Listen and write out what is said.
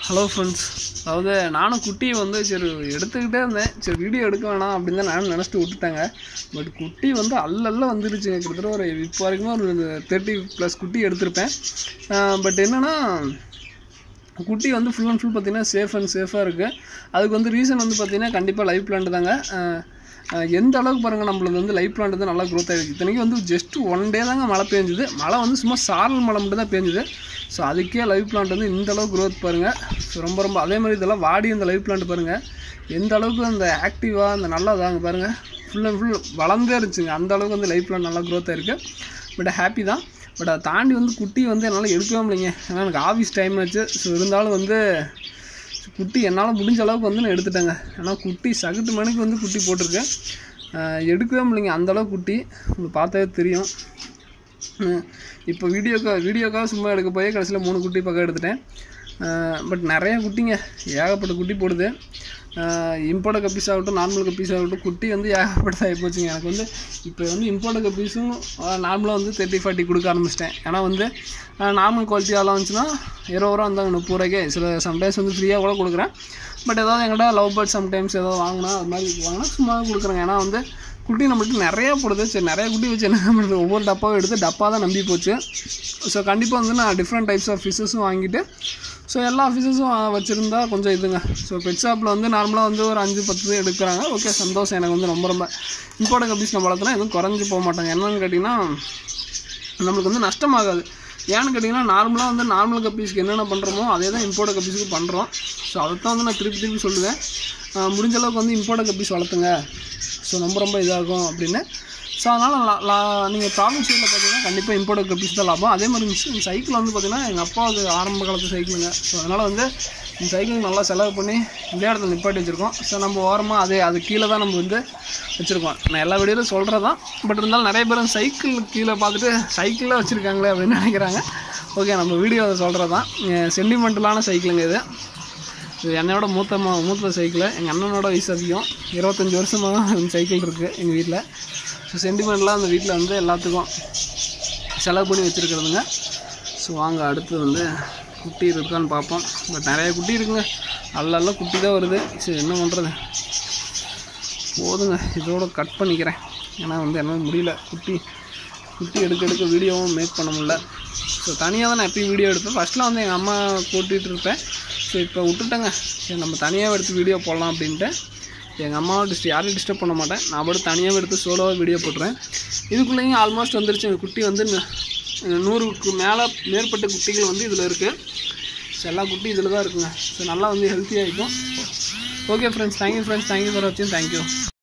hello friends அதாவது நானும் குட்டியை வந்து சரி எடுத்துக்கிட்டே இருந்தேன் சரி வீடியோ எடுக்க வேணாம் அப்படின்னு தான் நானும் நினச்சிட்டு விட்டுட்டேங்க பட் குட்டி வந்து அல்லல்ல வந்துருச்சுங்க கிட்டத்தட்ட ஒரு இப்போ வரைக்குமே ஒரு தேர்ட்டி ப்ளஸ் குட்டி எடுத்திருப்பேன் பட் என்னென்னா குட்டி வந்து ஃபுல் அண்ட் ஃபுல் பார்த்தீங்கன்னா சேஃப் அண்ட் சேஃபாக இருக்குது அதுக்கு வந்து ரீசன் வந்து பார்த்தீங்கன்னா கண்டிப்பாக லைவ் பிளான்ட் தாங்க அஹ் அஹ் எந்த அளவுக்கு பாருங்கள் நம்மளுக்கு வந்து லைவ் பிளான்ட் வந்து நல்லா க்ரோத் ஆகிருக்கு இத்தனைக்கும் வந்து ஜஸ்ட் ஒன் டே தாங்க மழை பெஞ்சுது மழை வந்து சும்மா சாரல் மழை மட்டும் தான் பெஞ்சுது ஸோ அதுக்கே லைவ் பிளான்ட் வந்து இந்த அளவுக்கு க்ரோத் பாருங்கள் ஸோ ரொம்ப ரொம்ப அதே மாதிரி இதெல்லாம் வாடி இந்த லைவ் பிளான்ட் பாருங்கள் எந்த அளவுக்கு அந்த ஆக்டிவாக அந்த நல்லா தாங்க பாருங்கள் ஃபுல் அண்ட் ஃபுல் வளர்ந்தே இருந்துச்சுங்க அந்த அளவுக்கு வந்து லைஃப் பிளான் நல்லா க்ரோத் ஆயிருக்கு பட் ஹாப்பி தான் பட் அதை தாண்டி வந்து குட்டி வந்து என்னால் எடுக்கவே முடியலைங்க ஏன்னா எனக்கு ஆஃபீஸ் டைம் ஆச்சு ஸோ இருந்தாலும் வந்து குட்டி என்னால் முடிஞ்ச அளவுக்கு வந்து நான் எடுத்துட்டேங்க ஏன்னா குட்டி சகட்டு மணிக்கு வந்து குட்டி போட்டிருக்கேன் ஆஹ் எடுக்கவே முடியலைங்க அந்த அளவுக்கு குட்டி உங்களுக்கு பார்த்தாவே தெரியும் ஹம், இப்போ வீடியோக்கா வீடியோக்காக சும்மா எடுக்க போய் கடைசியில் மூணு குட்டி பக்கம் எடுத்துட்டேன் பட் நிறைய குட்டிங்க ஏகப்பட்ட குட்டி போடுது இம்போர்ட் கப்பீஸ் ஆகட்டும் நார்மல் கப்பீஸ் ஆகட்டும் குட்டி வந்து ஏகப்பட்டதாக ஆகிப்போச்சுங்க எனக்கு வந்து இப்போ வந்து இம்போர்ட் கப்பீஸும் நார்மலாக வந்து தேர்ட்டி ஃபார்ட்டி கொடுக்க ஆரம்பிச்சிட்டேன் ஏன்னா வந்து நார்மல் குவாலிட்டியாலாம் வந்துச்சுன்னா இருபது ரூபா வந்தாங்க முப்பது ரூபாய்க்கே சில சம்டைம்ஸ் வந்து ஃப்ரீயாக கூட கொடுக்குறேன் பட் ஏதாவது என்கிட்ட லவ் பேர்ட் சம்டைம்ஸ் ஏதாவது வாங்கினா அது மாதிரி வாங்கினா சும்மா கொடுக்குறேங்க ஏன்னா வந்து குட்டி நம்மள்ட்ட நிறையா போடுது சரி நிறைய குட்டி வச்சு என்ன பண்ணுறது ஒவ்வொரு டப்பாவும் எடுத்து டப்பா தான் நம்பி போச்சு ஸோ கண்டிப்பாக வந்து நான் டிஃப்ரெண்ட் டைப்ஸ் ஆஃப் ஃபிஷ்ஷஸும் வாங்கிட்டு ஸோ எல்லா ஃபிஷ்ஷஸும் வச்சுருந்தா கொஞ்சம் இதுங்க ஸோ பெட் ஷாப்பில் வந்து நார்மலாக வந்து ஒரு அஞ்சு பத்து எடுக்கிறாங்க ஓகே சந்தோஷம் எனக்கு வந்து ரொம்ப ரொம்ப இம்பார்ட்டன் கப்பீஸ் நம்ம வளர்த்துனா எதுவும் குறைஞ்சி போக மாட்டாங்க என்னன்னு கேட்டிங்கன்னா நம்மளுக்கு வந்து நஷ்டமாகாது ஏன்னு கேட்டிங்கன்னா நார்மலாக வந்து நார்மல் கப்பீஸ்க்கு என்னென்ன பண்ணுறோமோ அதே தான் இம்போர்ட் கப்பீஸுக்கு பண்ணுறோம் ஸோ அதை தான் வந்து நான் திருப்பி திருப்பி சொல்லுவேன் ஆஹ் முடிஞ்ச அளவுக்கு வந்து இம்போர்ட் கப்பீஸ் வளர்த்துங்க ஸோ ரொம்ப ரொம்ப இதாகும் அப்படின்னு ஸோ அதனால் நீங்கள் ப்ராப்ளம் சைடில் பார்த்தீங்கன்னா கண்டிப்பாக இம்போர்ட் கப்பீஸ் தான் லாபம் அதே மாதிரி இந்த சைக்கிள் வந்து பார்த்தீங்கன்னா எங்கள் அப்பா அது ஆரம்ப காலத்து சைக்கிளுங்க ஸோ அதனால் வந்து இந்த சைக்கிள் நல்லா செலவு பண்ணி இதே இடத்துல நிப்பாட்டி வச்சுருக்கோம் ஸோ நம்ம ஓரமாக அதே அது கீழே தான் நம்ம வந்து வச்சுருக்கோம் நான் எல்லா வீடியோலும் சொல்கிறது தான் பட் இருந்தாலும் நிறைய பேர் சைக்கிள் கீழே பார்த்துட்டு சைக்கிளில் வச்சுருக்காங்களே அப்படின்னு நினைக்கிறாங்க ஓகே நம்ம வீடியோ அதை சொல்கிறது தான் சென்டிமெண்டலான சைக்கிளுங்க இது இது என்னோட மூத்த ம- மூத்த சைக்கிள் எங்கள் அண்ணனோட வயசு அதிகம் இருபத்தஞ்சி வருஷமாக இந்த சைக்கிள் இருக்குது எங்கள் வீட்டில் ஸோ சென்டிமெண்ட்லாம் அந்த வீட்டில் வந்து எல்லாத்துக்கும் செலவு பண்ணி வச்சுருக்கிறதுங்க ஸோ வாங்க அடுத்து வந்து குட்டி இருக்கான்னு பார்ப்போம் பட் நிறைய குட்டி இருக்குங்க அல்ல குட்டி தான் வருது சரி என்ன பண்ணுறது போதுங்க இதோட கட் பண்ணிக்கிறேன் ஏன்னா வந்து என்னால் முடியல குட்டி குட்டி எடுக்க எடுக்க வீடியோவும் மேக் பண்ண முடியல ஸோ தனியாக தான் நான் எப்பயும் வீடியோ எடுப்பேன் ஃபஸ்ட்டில் வந்து எங்கள் அம்மா கூட்டிகிட்டு இருப்பேன் ஸோ இப்போ விட்டுட்டேங்க சரி நம்ம தனியாக எடுத்து வீடியோ போடலாம் அப்படின்ட்டு எங்கள் அம்மாவை டிஸ்ட் யாரையும் டிஸ்டர்ப் பண்ண மாட்டேன் நான் பாட்டு தனியாக எடுத்து சோலோவாக வீடியோ போட்டுருவேன் இதுக்குள்ளேயும் ஆல்மோஸ்ட் வந்துருச்சு எங்கள் குட்டி வந்து நு- நூறுக்கு மேலே மேற்பட்ட குட்டிகள் வந்து இதில் இருக்குது ஸோ எல்லா குட்டி இதில் தான் இருக்குங்க ஸோ நல்லா வந்து ஹெல்த்தியாக இருக்கும் okay friends thank you friends thank you for வாட்சிங் தேங்க்யூ